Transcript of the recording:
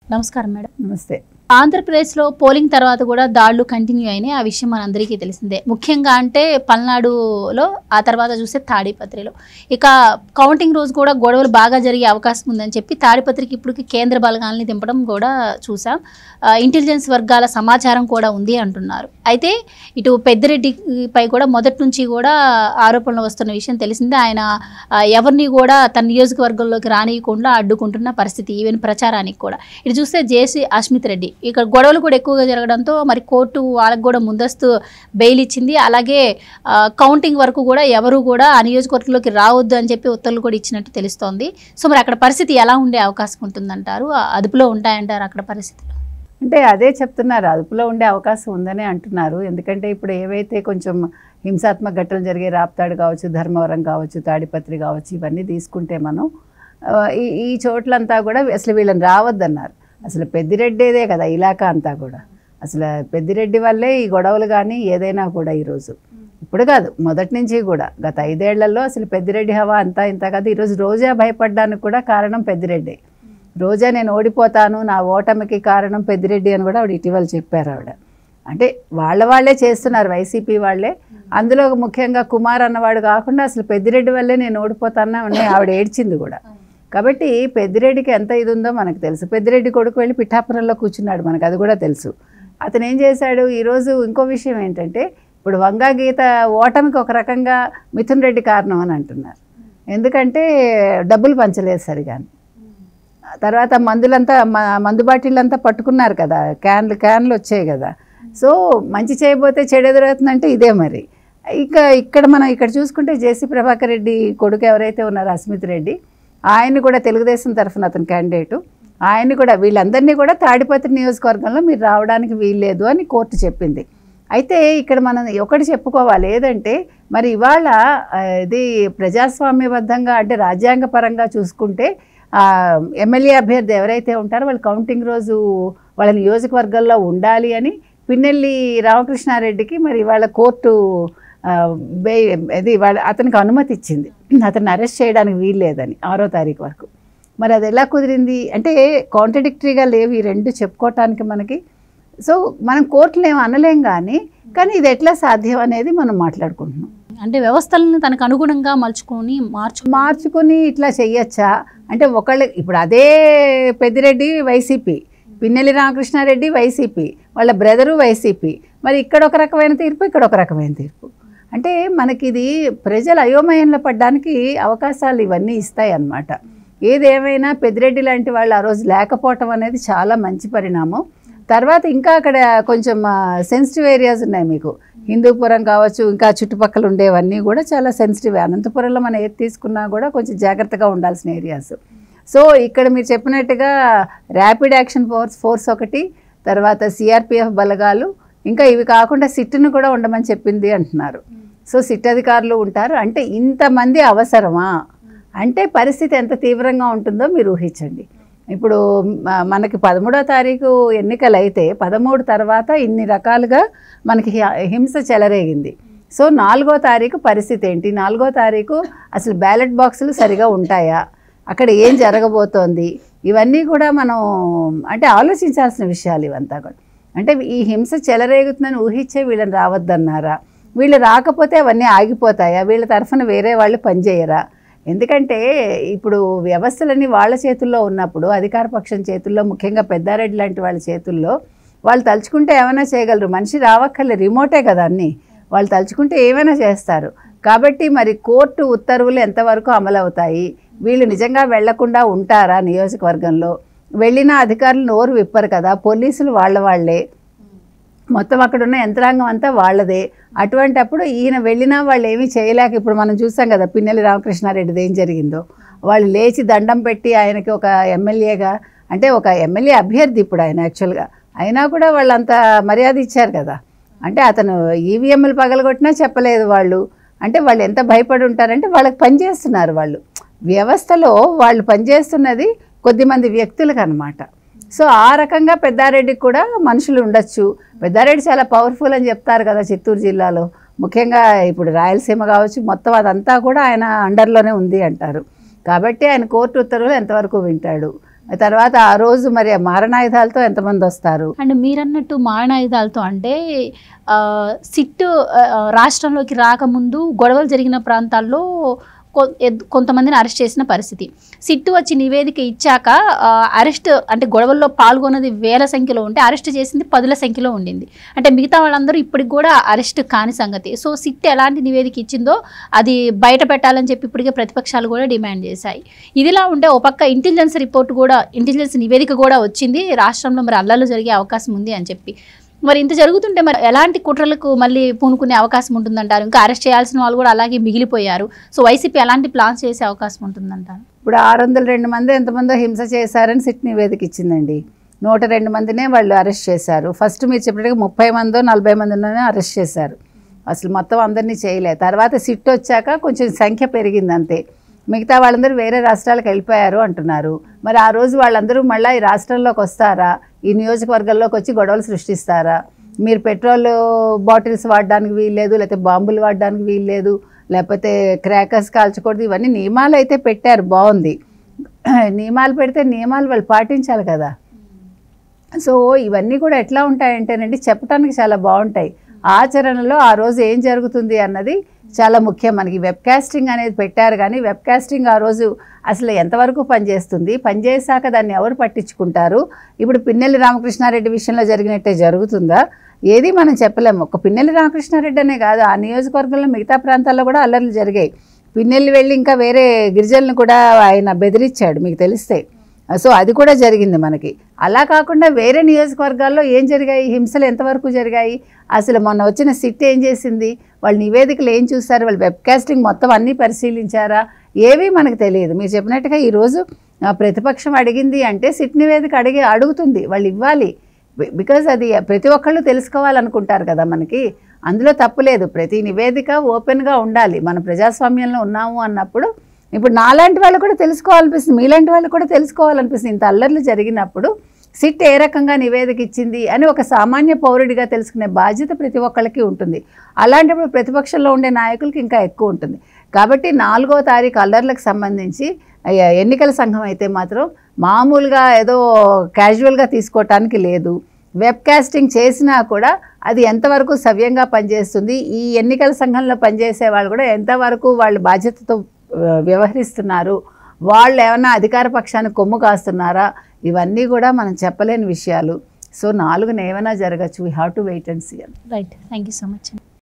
నమస్కారం మేడం నమస్తే ఆంధ్రప్రదేశ్లో పోలింగ్ తర్వాత కూడా దాడులు కంటిన్యూ అయినాయి ఆ విషయం మనందరికీ తెలిసిందే ముఖ్యంగా అంటే పల్నాడులో ఆ తర్వాత చూస్తే తాడిపత్రిలో ఇక కౌంటింగ్ రోజు కూడా గొడవలు బాగా జరిగే అవకాశం ఉందని చెప్పి తాడిపత్రికి ఇప్పటికి కేంద్ర బలగాల్ని దింపడం కూడా చూసాం ఆ, ఇంటెలిజెన్స్ వర్గాల సమాచారం కూడా ఉంది అంటున్నారు అయితే ఇటు పెద్దిరెడ్డిపై కూడా మొదటి నుంచి కూడా ఆరోపణలు వస్తున్న విషయం తెలిసిందే ఆయన ఆ, ఎవరిని కూడా తన నియోజకవర్గంలోకి రానియకుండా అడ్డుకుంటున్న పరిస్థితి ఈవెన్ ప్రచారానికి కూడా ఇటు చూస్తే జేసీ అస్మిత్ రెడ్డి ఇక్కడ గొడవలు కూడా ఎక్కువగా జరగడంతో మరి కోర్టు వాళ్ళకు కూడా ముందస్తు బెయిల్ ఇచ్చింది అలాగే ఆ, కౌంటింగ్ వరకు కూడా ఎవరు కూడా ఆ నియోజకవర్గంలోకి రావద్దు అని చెప్పి ఉత్తర్వులు కూడా ఇచ్చినట్టు తెలుస్తోంది సో మరి అక్కడ పరిస్థితి ఎలా ఉండే అవకాశం ఉంటుందంటారు ఆ అదుపులో ఉంటాయంటారు అక్కడ పరిస్థితులు అంటే అదే చెప్తున్నారు అదుపులో ఉండే అవకాశం ఉందని అంటున్నారు ఎందుకంటే ఇప్పుడు ఏవైతే కొంచెం హింసాత్మక ఘటనలు జరిగే రాప్తాడు కావచ్చు ధర్మవరం కావచ్చు తాడిపత్రి కావచ్చు ఇవన్నీ తీసుకుంటే మనం ఆ, ఈ ఈ చోట్లంతా కూడా అసలు వీళ్ళని రావద్దన్నారు అసలు పెద్దిరెడ్డిదే కదా ఇలాకా అంతా కూడా అసలు పెద్దిరెడ్డి వల్లే ఈ గొడవలు కానీ ఏదైనా కూడా ఈరోజు ఇప్పుడు కాదు మొదటి నుంచి కూడా గత ఐదేళ్లలో అసలు పెద్దిరెడ్డి హవా అంతా ఇంత కాదు ఈరోజు రోజా భయపడడానికి కూడా కారణం పెద్దిరెడ్డి రోజా నేను ఓడిపోతాను నా ఓటమికి కారణం పెద్దిరెడ్డి అని కూడా ఆవిడ ఇటీవల చెప్పారు ఆవిడ అంటే వాళ్ళ వాళ్ళే చేస్తున్నారు వైసీపీ వాళ్ళే అందులో ముఖ్యంగా కుమార్ అన్నవాడు కాకుండా అసలు పెద్దిరెడ్డి వల్లే నేను ఓడిపోతాను అని ఆవిడ ఏడ్చింది కూడా కాబట్టి పెద్దిరెడ్డికి ఎంత ఇది ఉందో మనకు తెలుసు పెద్దిరెడ్డి కొడుకు వెళ్ళి పిఠాపురంలో కూర్చున్నాడు మనకు అది కూడా తెలుసు అతను ఏం చేశాడు ఈరోజు ఇంకో విషయం ఏంటంటే ఇప్పుడు వంగా గీత ఓటమికి ఒక రకంగా మిథున్ రెడ్డి కారణం అని అంటున్నారు ఎందుకంటే డబ్బులు పంచలేదు సరిగాని తర్వాత మందులంతా మ- మందు బాటిళ్ళంతా పట్టుకున్నారు కదా క్యాన్లు క్యాన్లు వచ్చాయి కదా సో మంచి చేయబోతే చెడు ఎదురవుతుందంటే ఇదే మరి ఇక ఇక్కడ మనం ఇక్కడ చూసుకుంటే జేసీ ప్రభాకర్ రెడ్డి కొడుకు ఎవరైతే ఉన్నారో అస్మిత్ రెడ్డి ఆయన్ని కూడా తెలుగుదేశం తరఫున అతను క్యాండిడేటు ఆయన్ని కూడా వీళ్ళందరినీ కూడా తాడిపత్రి నియోజకవర్గంలో మీరు రావడానికి వీల్లేదు అని కోర్టు చెప్పింది అయితే ఇక్కడ మనం ఒకటి చెప్పుకోవాలి ఏదంటే మరి ఇవాళ ఆ, ఇది ప్రజాస్వామ్యబద్ధంగా అంటే రాజ్యాంగపరంగా చూసుకుంటే ఆ, ఎమ్మెల్యే అభ్యర్థి ఎవరైతే ఉంటారో వాళ్ళు కౌంటింగ్ రోజు వాళ్ళ నియోజకవర్గంలో ఉండాలి అని పిన్నెల్లి రామకృష్ణారెడ్డికి మరి వాళ్ళ కోర్టు ఆ, బే అది వాళ్ళ అతనికి అనుమతి ఇచ్చింది అతన్ని అరెస్ట్ చేయడానికి వీల్లేదని ఆరో తారీఖు వరకు మరి అది ఎలా కుదిరింది అంటే కాంట్రడిక్టరీగా లేవు ఈ రెండు చెప్పుకోవటానికి మనకి సో మనం కోర్టులు ఏం అనలేం కానీ కానీ ఇది ఎట్లా సాధ్యం అనేది మనం మాట్లాడుకుంటున్నాం అంటే వ్యవస్థలను తనకు అనుగుణంగా మలుచుకొని మార్చు మార్చుకుని ఇట్లా చెయ్యొచ్చా అంటే ఒకళ్ళు ఇప్పుడు అదే పెద్దిరెడ్డి వైసీపీ పిన్నెల్లి రామకృష్ణారెడ్డి వైసీపీ వాళ్ళ బ్రదరు వైసీపీ మరి ఇక్కడ ఒక రకమైన తీర్పు ఇక్కడ ఒక రకమైన తీర్పు అంటే మనకి ఇది ప్రజలు అయోమయంలో పడ్డానికి అవకాశాలు ఇవన్నీ ఇస్తాయి అన్నమాట ఏదేమైనా పెద్దిరెడ్డి లాంటి వాళ్ళు ఆ రోజు లేకపోవటం అనేది చాలా మంచి పరిణామం తర్వాత ఇంకా అక్కడ కొంచెం సెన్సిటివ్ ఏరియాస్ ఉన్నాయి మీకు హిందూపురం కావచ్చు ఇంకా చుట్టుపక్కల ఉండేవన్నీ కూడా చాలా సెన్సిటివ్ అనంతపురంలో మనం ఏది తీసుకున్నా కూడా కొంచెం జాగ్రత్తగా ఉండాల్సిన ఏరియాస్ సో ఇక్కడ మీరు చెప్పినట్టుగా ర్యాపిడ్ యాక్షన్ ఫోర్స్ ఫోర్స్ ఒకటి తర్వాత సిఆర్పిఎఫ్ బలగాలు ఇంకా ఇవి కాకుండా సిట్టును కూడా ఉండమని చెప్పింది అంటున్నారు సో సిట్ అధికారులు ఉంటారు అంటే ఇంతమంది అవసరమా అంటే పరిస్థితి ఎంత తీవ్రంగా ఉంటుందో మీరు ఊహించండి ఇప్పుడు మ- మనకి పదమూడో తారీఖు ఎన్నికలు అయితే పదమూడు తర్వాత ఇన్ని రకాలుగా మనకి హి- హింస చెలరేగింది సో నాలుగో తారీఖు పరిస్థితి ఏంటి నాలుగో తారీఖు అసలు బ్యాలెట్ బాక్సులు సరిగా ఉంటాయా అక్కడ ఏం జరగబోతోంది ఇవన్నీ కూడా మనం అంటే ఆలోచించాల్సిన విషయాలు ఇవంతా కూడా అంటే ఈ హింస చెలరేగుతుందని ఊహించే వీళ్ళని రావద్దన్నారా వీళ్ళు రాకపోతే అవన్నీ ఆగిపోతాయా వీళ్ళ తరఫున వేరే వాళ్ళు పనిచేయరా ఎందుకంటే ఇప్పుడు వ్యవస్థలన్నీ వాళ్ళ చేతుల్లో ఉన్నప్పుడు అధికార పక్షం చేతుల్లో ముఖ్యంగా పెద్దారెడ్డి లాంటి వాళ్ళ చేతుల్లో వాళ్ళు తలుచుకుంటే ఏమైనా చేయగలరు మనిషి రావక్కర్లే రిమోటే కదా అన్నీ వాళ్ళు తలుచుకుంటే ఏమైనా చేస్తారు కాబట్టి మరి కోర్టు ఉత్తర్వులు ఎంతవరకు అమలు అవుతాయి వీళ్ళు నిజంగా వెళ్లకుండా ఉంటారా నియోజకవర్గంలో వెళ్ళిన అధికారులు నోరు విప్పరు కదా పోలీసులు వాళ్ళ వాళ్ళే మొత్తం అక్కడ ఉన్న యంత్రాంగం అంతా వాళ్ళదే అటువంటప్పుడు ఈయన వెళ్ళినా వాళ్ళు ఏమీ చేయలేక ఇప్పుడు మనం చూసాం కదా పిన్నెల్లి రామకృష్ణారెడ్డిది ఏం జరిగిందో వాళ్ళు లేచి దండం పెట్టి ఆయనకి ఒక ఎమ్మెల్యేగా అంటే ఒక ఎమ్మెల్యే అభ్యర్థి ఇప్పుడు ఆయన యాక్చువల్గా అయినా కూడా వాళ్ళు అంత మర్యాద ఇచ్చారు కదా అంటే అతను ఈవీఎంలు పగలగొట్టినా చెప్పలేదు వాళ్ళు అంటే వాళ్ళు ఎంత భయపడి ఉంటారంటే వాళ్ళకి పనిచేస్తున్నారు వాళ్ళు వ్యవస్థలో వాళ్ళు పనిచేస్తున్నది కొద్దిమంది వ్యక్తులకు అనమాట సో ఆ రకంగా పెద్దారెడ్డికి కూడా మనుషులు ఉండొచ్చు పెద్దారెడ్డి చాలా పవర్ఫుల్ అని చెప్తారు కదా చిత్తూరు జిల్లాలో ముఖ్యంగా ఇప్పుడు రాయలసీమ కావచ్చు మొత్తం అదంతా కూడా ఆయన అండర్లోనే ఉంది అంటారు కాబట్టి ఆయన కోర్టు ఉత్తర్వులు ఎంతవరకు వింటాడు ఆ తర్వాత ఆ రోజు మరి ఆ మారణాయుధాలతో ఎంతమంది వస్తారు అండ్ మీరన్నట్టు మారణాయుధాలతో అంటే ఆ, సిట్ ఆ, రాష్ట్రంలోకి రాకముందు గొడవలు జరిగిన ప్రాంతాల్లో కొ- ఎద్- కొంతమందిని అరెస్ట్ చేసిన పరిస్థితి సిట్టు వచ్చి నివేదిక ఇచ్చాక ఆ, అరెస్ట్ అంటే గొడవల్లో పాల్గొన్నది వేల సంఖ్యలో ఉంటే అరెస్ట్ చేసింది పదుల సంఖ్యలో ఉండింది అంటే మిగతా వాళ్ళందరూ ఇప్పటికి కూడా అరెస్ట్ కాని సంగతి సో సిట్ ఎలాంటి నివేదిక ఇచ్చిందో అది బయట పెట్టాలని చెప్పి ఇప్పటికే ప్రతిపక్షాలు కూడా డిమాండ్ చేశాయి ఇదిలా ఉంటే ఒక పక్క ఇంటెలిజెన్స్ రిపోర్ట్ కూడా ఇంటెలిజెన్స్ నివేదిక కూడా వచ్చింది రాష్ట్రంలో మరి అల్లర్లు జరిగే అవకాశం ఉంది అని చెప్పి మరి ఇంత జరుగుతుంటే మరి ఎలాంటి కుట్రలకు మళ్ళీ పూనుకునే అవకాశం ఉంటుందంటారు ఇంకా అరెస్ట్ చేయాల్సిన వాళ్ళు కూడా అలాగే మిగిలిపోయారు సో వైసీపీ ఎలాంటి ప్లాన్స్ చేసే అవకాశం ఉంటుందంటారు ఇప్పుడు ఆరు వందల రెండు మంది ఎంతమందో హింస చేశారని సిట్ నివేదిక ఇచ్చిందండి నూట రెండు మందినే వాళ్ళు అరెస్ట్ చేశారు ఫస్ట్ మీరు చెప్పినట్టుగా ముప్పై మందో నలభై మందినే అరెస్ట్ చేశారు అసలు మొత్తం అందరినీ చేయలే తర్వాత సిట్ వచ్చాక కొంచెం సంఖ్య పెరిగింది అంతే మిగతా వాళ్ళందరూ వేరే రాష్ట్రాలకు వెళ్ళిపోయారు అంటున్నారు మరి ఆ రోజు వాళ్ళందరూ మళ్ళీ ఈ రాష్ట్రంలోకి వస్తారా ఈ నియోజకవర్గంలోకి వచ్చి గొడవలు సృష్టిస్తారా మీరు పెట్రోల్ బాటిల్స్ వాడడానికి వీల్లేదు లేకపోతే బాంబులు వాడడానికి వీల్లేదు లేకపోతే క్రాకర్స్ కాల్చకూడదు ఇవన్నీ నియమాలు అయితే పెట్టారు బాగుంది నియమాలు పెడితే నియమాలు వాళ్ళు పాటించాలి కదా సో ఇవన్నీ కూడా ఎట్లా ఉంటాయంటేనండి చెప్పడానికి చాలా బాగుంటాయి ఆచరణలో ఆ రోజు ఏం జరుగుతుంది అన్నది చాలా ముఖ్యం మనకి వెబ్ కాస్టింగ్ అనేది పెట్టారు కానీ వెబ్ కాస్టింగ్ ఆ రోజు అసలు ఎంతవరకు పనిచేస్తుంది పనిచేశాక దాన్ని ఎవరు పట్టించుకుంటారు ఇప్పుడు పిన్నెల్లి రామకృష్ణారెడ్డి విషయంలో జరిగినట్టే జరుగుతుందా ఏది మనం చెప్పలేము ఒక పిన్నెల్లి రామకృష్ణారెడ్డి అనే కాదు ఆ నియోజకవర్గంలో మిగతా ప్రాంతాల్లో కూడా అల్లర్లు జరిగాయి పిన్నెల్లి వెళ్ళి ఇంకా వేరే గిరిజనులను కూడా ఆయన బెదిరించాడు మీకు తెలిస్తే సో అది కూడా జరిగింది మనకి అలా కాకుండా వేరే నియోజకవర్గాల్లో ఏం జరిగాయి హింసలు ఎంతవరకు జరిగాయి అసలు మొన్న వచ్చిన సిట్ ఏం చేసింది వాళ్ళ నివేదికలు ఏం చూస్తారు వాళ్ళ వెబ్కాస్టింగ్ మొత్తం అన్నీ పరిశీలించారా ఏవీ మనకు తెలియదు మీరు చెప్పినట్టుగా ఈరోజు ఆ, ప్రతిపక్షం అడిగింది అంటే సిట్ నివేదిక అడిగి అడుగుతుంది వాళ్ళు ఇవ్వాలి బికాజ్ అది ప్రతి ఒక్కళ్ళు తెలుసుకోవాలనుకుంటారు కదా మనకి అందులో తప్పులేదు ప్రతి నివేదిక ఓపెన్గా ఉండాలి మన ప్రజాస్వామ్యంలో ఉన్నాము అన్నప్పుడు ఇప్పుడు నాలాంటి వాళ్ళు కూడా తెలుసుకోవాలనిపిస్తుంది మీలాంటి వాళ్ళు కూడా తెలుసుకోవాలనిపిస్తుంది ఇంత అల్లర్లు జరిగినప్పుడు సిట్ ఏ రకంగా నివేదిక ఇచ్చింది అని ఒక సామాన్య పౌరుడిగా తెలుసుకునే బాధ్యత ప్రతి ఒక్కళ్ళకి ఉంటుంది అలాంటప్పుడు ప్రతిపక్షంలో ఉండే నాయకులకి ఇంకా ఎక్కువ ఉంటుంది కాబట్టి నాలుగో తారీఖు అల్లర్లకు సంబంధించి అయ్య, ఎన్నికల సంఘం అయితే మాత్రం మామూలుగా ఏదో క్యాజువల్గా తీసుకోవటానికి లేదు వెబ్ కాస్టింగ్ చేసినా కూడా అది ఎంతవరకు సవ్యంగా పనిచేస్తుంది ఈ ఎన్నికల సంఘంలో పనిచేసే వాళ్ళు కూడా ఎంతవరకు వాళ్ళు బాధ్యతతో ఆ, వ్యవహరిస్తున్నారు వాళ్ళు ఏమైనా అధికార పక్షాన్ని కొమ్ము కాస్తున్నారా ఇవన్నీ కూడా మనం చెప్పలేని విషయాలు సో నాలుగున ఏమైనా జరగచ్చు we have to wait and see right thank you so much